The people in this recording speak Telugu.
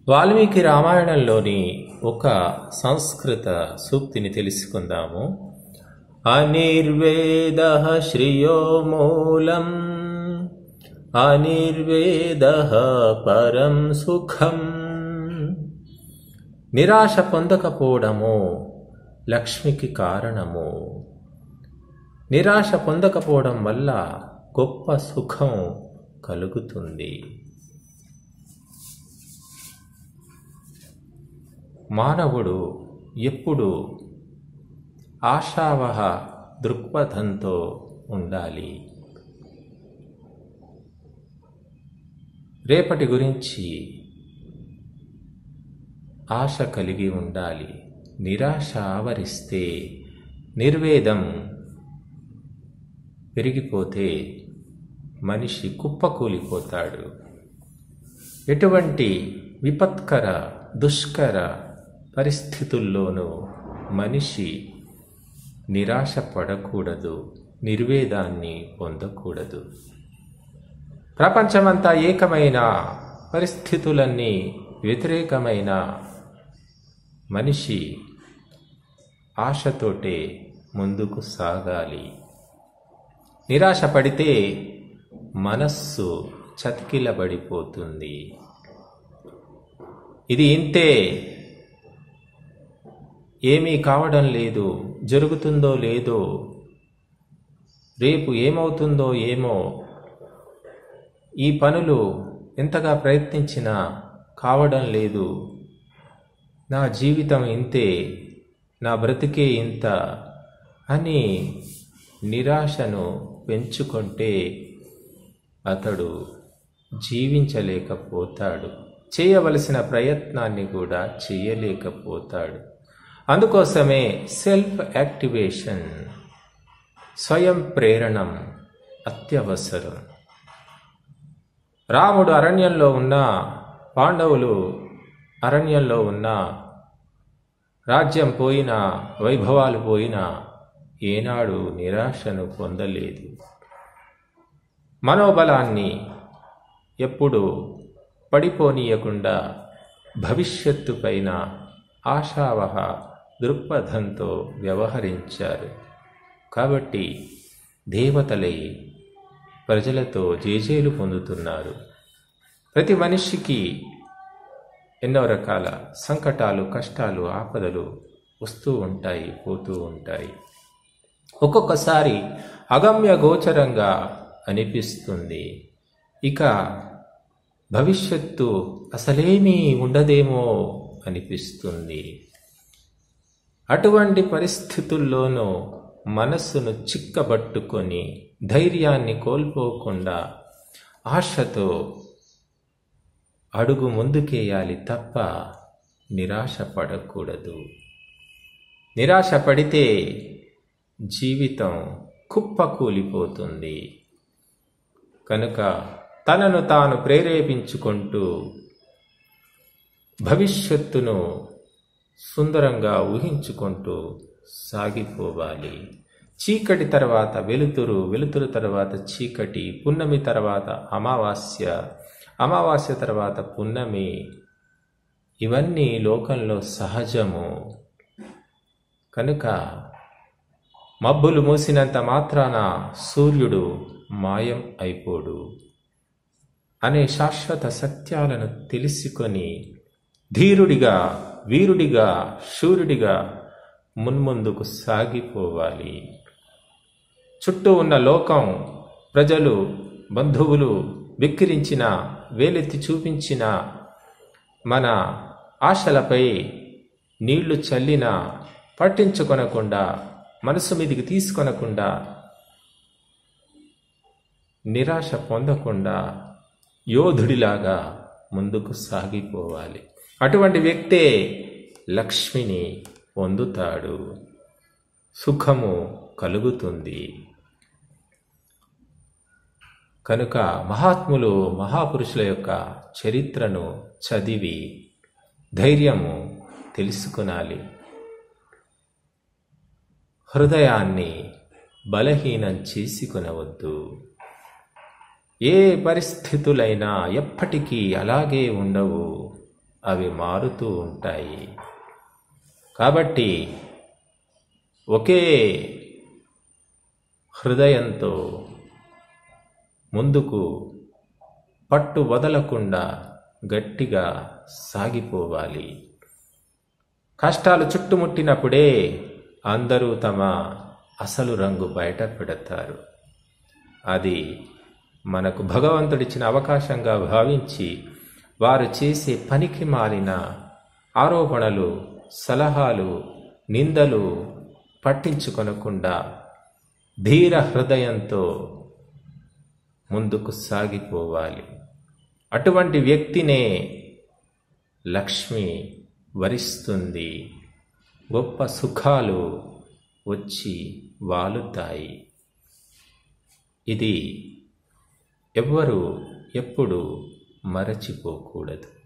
వాల్మీకి రామాయణంలోని ఒక సంస్కృత సూక్తిని తెలుసుకుందాము అనిర్వేద శ్రియో మూలం అనిర్వేద పరం సుఖం నిరాశ పొందకపోవడము లక్ష్మికి కారణము నిరాశ పొందకపోవడం వల్ల గొప్ప సుఖం కలుగుతుంది మానవుడు ఎప్పుడు ఆశావహ దృక్పథంతో ఉండాలి రేపటి గురించి ఆశ కలిగి ఉండాలి నిరాశ ఆవరిస్తే నిర్వేదం పెరిగిపోతే మనిషి కుప్పకూలిపోతాడు ఎటువంటి విపత్కర దుష్కర పరిస్థితుల్లోనూ మనిషి నిరాశ పడకూడదు నిర్వేదాన్ని పొందకూడదు ప్రపంచమంతా ఏకమైన పరిస్థితులన్నీ వ్యతిరేకమైన మనిషి ఆశతోటే ముందుకు సాగాలి నిరాశ పడితే మనస్సు చతికిలబడిపోతుంది ఇది ఇంతే ఏమీ కావడం లేదు జరుగుతుందో లేదో రేపు ఏమవుతుందో ఏమో ఈ పనులు ఎంతగా ప్రయత్నించినా కావడం లేదు నా జీవితం ఇంతే నా బ్రతికే ఇంత అని నిరాశను పెంచుకుంటే అతడు జీవించలేకపోతాడు చేయవలసిన ప్రయత్నాన్ని కూడా చేయలేకపోతాడు అందుకోసమే సెల్ఫ్ యాక్టివేషన్ స్వయం ప్రేరణం అత్యవసరం రాముడు అరణ్యంలో ఉన్న పాండవులు అరణ్యంలో ఉన్న రాజ్యం పోయినా వైభవాలు పోయినా ఏనాడు నిరాశను పొందలేదు మనోబలాన్ని ఎప్పుడు పడిపోనీయకుండా భవిష్యత్తు పైన ఆశావహ దృక్పథంతో వ్యవహరించారు కాబట్టి దేవతలై ప్రజలతో జేజేలు పొందుతున్నారు ప్రతి మనిషికి ఎన్నో రకాల సంకటాలు కష్టాలు ఆపదలు వస్తూ ఉంటాయి పోతూ ఉంటాయి ఒక్కొక్కసారి అగమ్య గోచరంగా అనిపిస్తుంది ఇక భవిష్యత్తు అసలేమీ ఉండదేమో అనిపిస్తుంది అటువంటి పరిస్థితుల్లోనూ మనస్సును చిక్కబట్టుకొని ధైర్యాన్ని కోల్పోకుండా ఆశతో అడుగు ముందుకేయాలి తప్ప నిరాశ పడకూడదు నిరాశ పడితే జీవితం కుప్పకూలిపోతుంది కనుక తనను తాను ప్రేరేపించుకుంటూ భవిష్యత్తును సుందరంగా ఊహించుకుంటూ సాగిపోవాలి చీకటి తర్వాత వెలుతురు వెలుతురు తర్వాత చీకటి పున్నమి తర్వాత అమావాస్య అమావాస్య తర్వాత పున్నమి ఇవన్నీ లోకంలో సహజము కనుక మబ్బులు మూసినంత మాత్రాన సూర్యుడు మాయం అయిపోడు అనే శాశ్వత సత్యాలను తెలుసుకొని ధీరుడిగా వీరుడిగా శూరుడిగా మున్ముందుకు సాగిపోవాలి చుట్టూ ఉన్న లోకం ప్రజలు బంధువులు వెక్కిరించిన వేలెత్తి చూపించిన మన ఆశలపై నీళ్లు చల్లిన పట్టించుకొనకుండా మనసు మీదికి తీసుకొనకుండా నిరాశ పొందకుండా యోధుడిలాగా ముందుకు సాగిపోవాలి అటువంటి వ్యక్తే లక్ష్మిని పొందుతాడు సుఖము కలుగుతుంది కనుక మహాత్ములు మహాపురుషుల యొక్క చరిత్రను చదివి ధైర్యము తెలుసుకునాలి హృదయాన్ని బలహీనం చేసుకునవద్దు ఏ పరిస్థితులైనా ఎప్పటికీ అలాగే ఉండవు అవి మారుతూ ఉంటాయి కాబట్టి ఒకే హృదయంతో ముందుకు పట్టు వదలకుండా గట్టిగా సాగిపోవాలి కష్టాలు చుట్టుముట్టినప్పుడే అందరూ తమ అసలు రంగు బయట పెడతారు అది మనకు భగవంతుడిచ్చిన అవకాశంగా భావించి వారు చేసే పనికి మారిన ఆరోపణలు సలహాలు నిందలు పట్టించుకొనకుండా ధీర హృదయంతో ముందుకు సాగిపోవాలి అటువంటి వ్యక్తినే లక్ష్మి వరిస్తుంది గొప్ప సుఖాలు వచ్చి వాలుతాయి ఇది ఎవ్వరూ ఎప్పుడు మరచిపోకూడదు